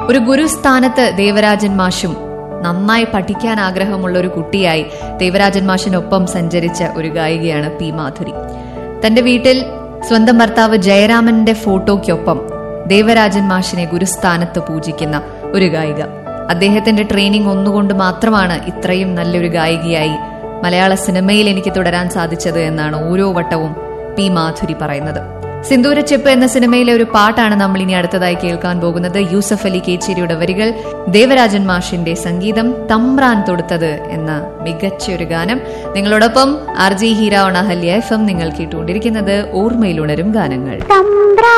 ഒരു ഗുരുസ്ഥാനത്ത് ദേവരാജൻ മാഷും നന്നായി പഠിക്കാൻ ആഗ്രഹമുള്ള ഒരു കുട്ടിയായി ദേവരാജൻ മാഷിനൊപ്പം സഞ്ചരിച്ച ഒരു ഗായികയാണ് പി മാധുരി തന്റെ വീട്ടിൽ സ്വന്തം ഭർത്താവ് ജയരാമന്റെ ഫോട്ടോയ്ക്കൊപ്പം ദേവരാജൻ മാഷിനെ ഗുരുസ്ഥാനത്ത് പൂജിക്കുന്ന ഒരു ഗായിക അദ്ദേഹത്തിന്റെ ട്രെയിനിങ് ഒന്നുകൊണ്ട് മാത്രമാണ് ഇത്രയും നല്ലൊരു ഗായികയായി മലയാള സിനിമയിൽ എനിക്ക് തുടരാൻ സാധിച്ചത് എന്നാണ് ഓരോ വട്ടവും പി മാധുരി പറയുന്നത് സിന്ദൂരച്ചെപ്പ് എന്ന സിനിമയിലെ ഒരു പാട്ടാണ് നമ്മൾ ഇനി അടുത്തതായി കേൾക്കാൻ പോകുന്നത് യൂസഫ് അലി കേച്ചേരിയുടെ വരികൾ ദേവരാജൻ മാഷിന്റെ സംഗീതം തമ്പ്രാൻ തൊടുത്തത് എന്ന മികച്ച ഒരു ഗാനം നിങ്ങളോടൊപ്പം ആർ ജി ഹീര ഓണ ഹല്യ എഫ് എം നിങ്ങൾ കേട്ടുകൊണ്ടിരിക്കുന്നത് ഓർമ്മയിലുണരും ഗാനങ്ങൾ തമ്പ്രാ